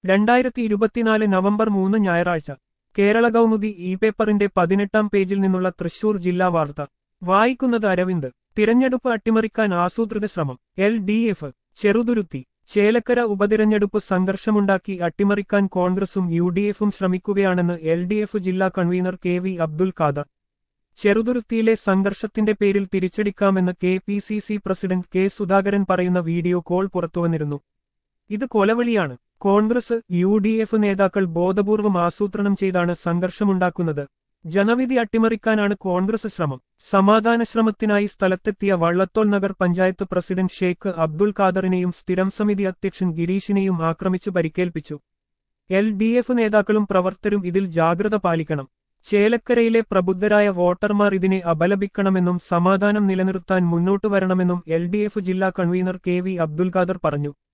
രണ്ടായിരത്തി ഇരുപത്തിനാല് നവംബർ മൂന്ന് ഞായറാഴ്ച കേരള കൗമുദി ഇ പേപ്പറിന്റെ പതിനെട്ടാം പേജിൽ നിന്നുള്ള തൃശൂർ ജില്ലാ വാർത്ത വായിക്കുന്നത് അരവിന്ദ് തിരഞ്ഞെടുപ്പ് അട്ടിമറിക്കാൻ ആസൂത്രിത ശ്രമം L D F Cheruthuruthy Chelakkara ഉപതിരഞ്ഞെടുപ്പ് സംഘർഷമുണ്ടാക്കി അട്ടിമറിക്കാൻ കോൺഗ്രസും യു ഡി എഫും ശ്രമിക്കുകയാണെന്ന് എൽ ഡി എഫ് ജില്ലാ convener K V Abdul Khader ചെറുതുരുത്തിയിലെ സംഘർഷത്തിന്റെ പേരിൽ തിരിച്ചടിക്കാമെന്ന് K P C C president K Sudhakaran പറയുന്ന വീഡിയോ കോൾ പുറത്തുവന്നിരുന്നു ഇത് കൊലവിളിയാണ് കോൺഗ്രസ് യു ഡി എഫ് നേതാക്കൾ ബോധപൂർവം ആസൂത്രണം ചെയ്താണ് സംഘർഷമുണ്ടാക്കുന്നത് ജനവിധി അട്ടിമറിക്കാനാണ് കോൺഗ്രസ് ശ്രമം സമാധാന ശ്രമത്തിനായി സ്ഥലത്തെത്തിയ വള്ളത്തോൾ നഗർ പഞ്ചായത്ത് പ്രസിഡന്റ് ഷെയ്ഖ് അബ്ദുൽ ഖാദറിനെയും സ്ഥിരം സമിതി അധ്യക്ഷൻ ഗിരീഷിനെയും ആക്രമിച്ച് പരിക്കേൽപ്പിച്ചു എൽ ഡി എഫ് നേതാക്കളും പ്രവർത്തരും ഇതിൽ ജാഗ്രത പാലിക്കണം ചേലക്കരയിലെ പ്രബുദ്ധരായ വോട്ടർമാർ ഇതിനെ അപലപിക്കണമെന്നും സമാധാനം നിലനിർത്താൻ മുന്നോട്ടു വരണമെന്നും എൽ ജില്ലാ convener K V Abdul Khader പറഞ്ഞു